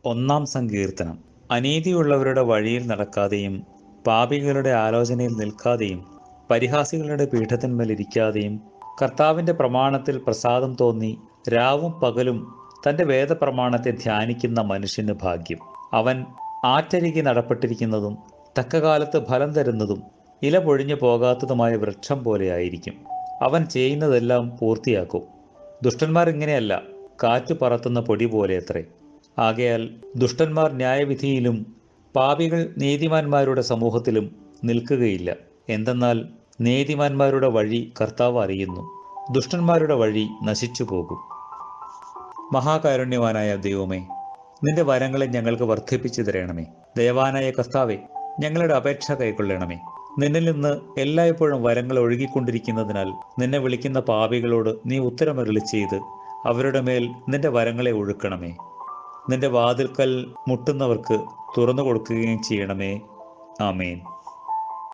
ഒന്നാം സങ്കീർത്തനം അനീതിയുള്ളവരുടെ വഴിയിൽ നടക്കാതെയും പാപികളുടെ ആലോചനയിൽ നിൽക്കാതെയും പരിഹാസികളുടെ പീഠത്തിന്മേൽ ഇരിക്കാതെയും കർത്താവിൻ്റെ പ്രമാണത്തിൽ പ്രസാദം തോന്നി രാവും പകലും തൻ്റെ വേദപ്രമാണത്തെ ധ്യാനിക്കുന്ന മനുഷ്യന് ഭാഗ്യം അവൻ ആറ്റരികെ നടപ്പെട്ടിരിക്കുന്നതും തക്കകാലത്ത് ഫലം തരുന്നതും ഇല പൊഴിഞ്ഞു പോകാത്തതുമായ വൃക്ഷം പോലെയായിരിക്കും അവൻ ചെയ്യുന്നതെല്ലാം പൂർത്തിയാക്കും ദുഷ്ടന്മാർ ഇങ്ങനെയല്ല കാറ്റ് പറത്തുന്ന പൊടി പോലെ അത്രേ ആകയാൽ ദുഷ്ടന്മാർ ന്യായവിധിയിലും പാപികൾ നീതിമാന്മാരുടെ സമൂഹത്തിലും നിൽക്കുകയില്ല എന്തെന്നാൽ നീതിമാന്മാരുടെ വഴി കർത്താവ് അറിയുന്നു ദുഷ്ടന്മാരുടെ വഴി നശിച്ചു പോകും മഹാകാരുണ്യവാനായ ദൈവമേ നിന്റെ വരങ്ങളെ ഞങ്ങൾക്ക് വർദ്ധിപ്പിച്ചു തരണമേ ദയവാനായ കർത്താവെ ഞങ്ങളുടെ അപേക്ഷ കൈക്കൊള്ളണമേ നിന്നിൽ നിന്ന് എല്ലായ്പ്പോഴും വരങ്ങൾ ഒഴുകിക്കൊണ്ടിരിക്കുന്നതിനാൽ നിന്നെ വിളിക്കുന്ന പാപികളോട് നീ ഉത്തരമരുളി ചെയ്ത് അവരുടെ മേൽ നിന്റെ വരങ്ങളെ ഒഴുക്കണമേ നിന്റെ വാതിൽക്കൽ മുട്ടുന്നവർക്ക് തുറന്നു കൊടുക്കുകയും ചെയ്യണമേ ആമേൻ